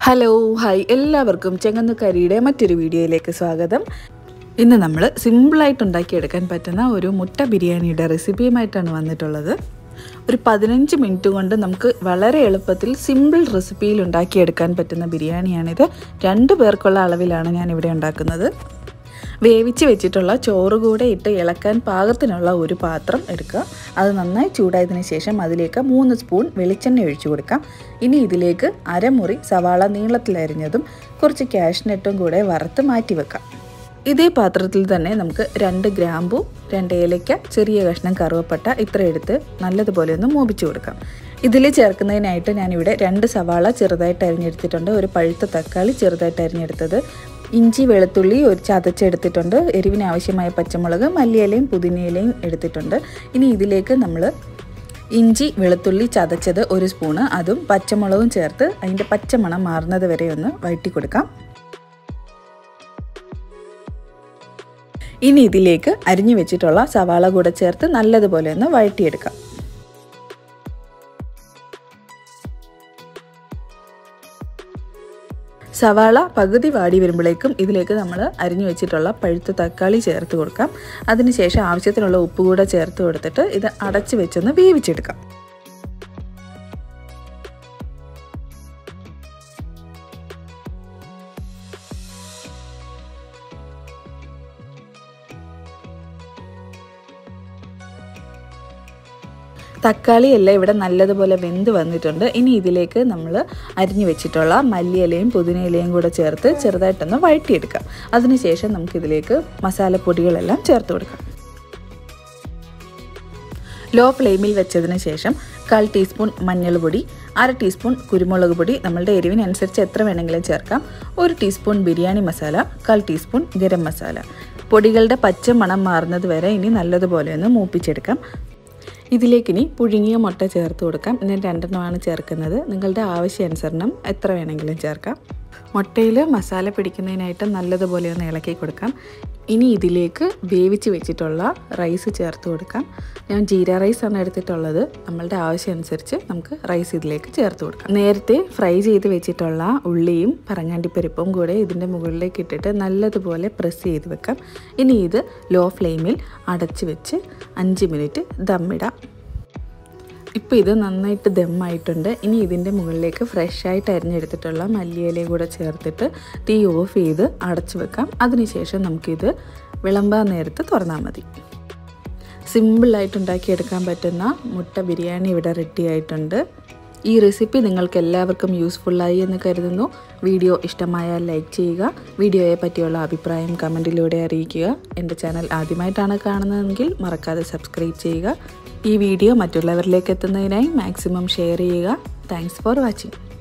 hello hi എല്ലാവർക്കും ചെങ്ങന്നുകരിയുടെ മറ്റൊരു വീഡിയോയിലേക്ക് സ്വാഗതം ഇന്ന് നമ്മൾ സിമ്പിളായിട്ട് ഉണ്ടാക്കിയെടുക്കാൻ പറ്റുന്ന ഒരു മുട്ട ബിരിയാണിയുടെ റെസിപ്പിയുമായിട്ടാണ് വന്നിട്ടുള്ളത് ഒരു പതിനഞ്ച് മിനിറ്റ് കൊണ്ട് നമുക്ക് വളരെ എളുപ്പത്തിൽ സിമ്പിൾ റെസിപ്പിയിൽ ഉണ്ടാക്കിയെടുക്കാൻ പറ്റുന്ന ബിരിയാണിയാണിത് രണ്ട് പേർക്കുള്ള അളവിലാണ് ഞാൻ ഇവിടെ ഉണ്ടാക്കുന്നത് വേവിച്ച് വെച്ചിട്ടുള്ള ചോറ് കൂടെ ഇട്ട് ഇളക്കാൻ പാകത്തിനുള്ള ഒരു പാത്രം എടുക്കുക അത് നന്നായി ചൂടായതിനു ശേഷം അതിലേക്ക് മൂന്ന് സ്പൂൺ വെളിച്ചെണ്ണ ഒഴിച്ചു കൊടുക്കാം ഇനി ഇതിലേക്ക് അരമുറി സവാള നീളത്തിലരിഞ്ഞതും കുറച്ച് കാഷ്നട്ടും കൂടെ വറുത്ത് മാറ്റി വെക്കാം ഇതേ പാത്രത്തിൽ തന്നെ നമുക്ക് രണ്ട് ഗ്രാമ്പു രണ്ട് ഏലയ്ക്ക ചെറിയ കഷ്ണം കറുവപ്പട്ട ഇത്ര എടുത്ത് നല്ലതുപോലെ ഒന്ന് മൂപ്പിച്ചു കൊടുക്കാം ഇതിൽ ചേർക്കുന്നതിനായിട്ട് ഞാനിവിടെ രണ്ട് സവാള ചെറുതായിട്ട് അരിഞ്ഞെടുത്തിട്ടുണ്ട് ഒരു പഴുത്ത തക്കാളി ചെറുതായിട്ട് അരിഞ്ഞെടുത്തത് ഇഞ്ചി വെളുത്തുള്ളി ഒരു ചതച്ചെടുത്തിട്ടുണ്ട് എരിവിന് ആവശ്യമായ പച്ചമുളക് മല്ലിയിലയും പുതിനയിലയും എടുത്തിട്ടുണ്ട് ഇനി ഇതിലേക്ക് നമ്മൾ ഇഞ്ചി വെളുത്തുള്ളി ചതച്ചത് ഒരു സ്പൂണ് അതും പച്ചമുളകും ചേർത്ത് അതിൻ്റെ പച്ചമണം മാറുന്നത് വരെ ഒന്ന് വഴറ്റി കൊടുക്കാം ഇനി ഇതിലേക്ക് അരിഞ്ഞു വെച്ചിട്ടുള്ള സവാള കൂടെ ചേർത്ത് നല്ലതുപോലെ ഒന്ന് വഴറ്റിയെടുക്കാം സവാള പകുതി വാടി വരുമ്പോഴേക്കും ഇതിലേക്ക് നമ്മൾ അരിഞ്ഞു വെച്ചിട്ടുള്ള പഴുത്ത തക്കാളി ചേർത്ത് കൊടുക്കാം അതിനുശേഷം ആവശ്യത്തിനുള്ള ഉപ്പ് കൂടെ ചേർത്ത് കൊടുത്തിട്ട് ഇത് അടച്ച് വെച്ചൊന്ന് വേവിച്ചെടുക്കാം തക്കാളി എല്ലാം ഇവിടെ നല്ലതുപോലെ വെന്ത് വന്നിട്ടുണ്ട് ഇനി ഇതിലേക്ക് നമ്മൾ അരിഞ്ഞു വെച്ചിട്ടുള്ള മല്ലിയിലയും പുതിനയിലയും കൂടെ ചേർത്ത് ചെറുതായിട്ടൊന്ന് വഴറ്റിയെടുക്കാം അതിനുശേഷം നമുക്കിതിലേക്ക് മസാലപ്പൊടികളെല്ലാം ചേർത്ത് കൊടുക്കാം ലോ ഫ്ലെയിമിൽ വെച്ചതിന് ശേഷം കാൽ ടീസ്പൂൺ മഞ്ഞൾപ്പൊടി അര ടീസ്പൂൺ കുരുമുളക് പൊടി നമ്മളുടെ എരിവിനനുസരിച്ച് എത്ര വേണമെങ്കിലും ചേർക്കാം ഒരു ടീസ്പൂൺ ബിരിയാണി മസാല കാൽ ടീസ്പൂൺ ഗരം മസാല പൊടികളുടെ പച്ച മണം മാറുന്നത് വരെ ഇനി നല്ലതുപോലെ ഒന്ന് മൂപ്പിച്ചെടുക്കാം ഇതിലേക്കിനി പുഴുങ്ങിയ മുട്ട ചേർത്ത് കൊടുക്കാം ഞാൻ രണ്ടെണ്ണമാണ് ചേർക്കുന്നത് നിങ്ങളുടെ ആവശ്യാനുസരണം എത്ര വേണമെങ്കിലും ചേർക്കാം മുട്ടയിൽ മസാല പിടിക്കുന്നതിനായിട്ട് നല്ലതുപോലെ ഒന്ന് ഇളക്കി കൊടുക്കാം ഇനി ഇതിലേക്ക് വേവിച്ച് വെച്ചിട്ടുള്ള റൈസ് ചേർത്ത് കൊടുക്കാം ഞാൻ ജീര റൈസാണ് എടുത്തിട്ടുള്ളത് നമ്മളുടെ ആവശ്യമനുസരിച്ച് നമുക്ക് റൈസ് ഇതിലേക്ക് ചേർത്ത് കൊടുക്കാം നേരത്തെ ഫ്രൈ ചെയ്ത് വെച്ചിട്ടുള്ള ഉള്ളിയും പറങ്ങാണ്ടിപ്പരിപ്പും കൂടെ ഇതിൻ്റെ മുകളിലേക്ക് ഇട്ടിട്ട് നല്ലതുപോലെ പ്രസ് ചെയ്ത് വെക്കാം ഇനി ഇത് ലോ ഫ്ലെയിമിൽ അടച്ച് വെച്ച് അഞ്ച് മിനിറ്റ് ദമ്മിടാം ഇപ്പോൾ ഇത് നന്നായിട്ട് ദമ്മായിട്ടുണ്ട് ഇനി ഇതിൻ്റെ മുകളിലേക്ക് ഫ്രഷായിട്ട് അരിഞ്ഞെടുത്തിട്ടുള്ള മല്ലിയിലയും കൂടെ ചേർത്തിട്ട് തീ ഓഫ് ചെയ്ത് അടച്ചു വെക്കാം അതിനുശേഷം നമുക്കിത് വിളമ്പാൻ നേരത്ത് തുറന്നാൽ മതി സിമ്പിളായിട്ട് ഉണ്ടാക്കിയെടുക്കാൻ പറ്റുന്ന മുട്ട ബിരിയാണി ഇവിടെ റെഡി ആയിട്ടുണ്ട് ഈ റെസിപ്പി നിങ്ങൾക്ക് എല്ലാവർക്കും യൂസ്ഫുള്ളായി എന്ന് കരുതുന്നു വീഡിയോ ഇഷ്ടമായാൽ ലൈക്ക് ചെയ്യുക വീഡിയോയെ പറ്റിയുള്ള അഭിപ്രായം കമൻറ്റിലൂടെ അറിയിക്കുക എൻ്റെ ചാനൽ ആദ്യമായിട്ടാണ് കാണുന്നതെങ്കിൽ മറക്കാതെ സബ്സ്ക്രൈബ് ചെയ്യുക ഈ വീഡിയോ മറ്റുള്ളവരിലേക്ക് എത്തുന്നതിനായി മാക്സിമം ഷെയർ ചെയ്യുക താങ്ക്സ് ഫോർ വാച്ചിങ്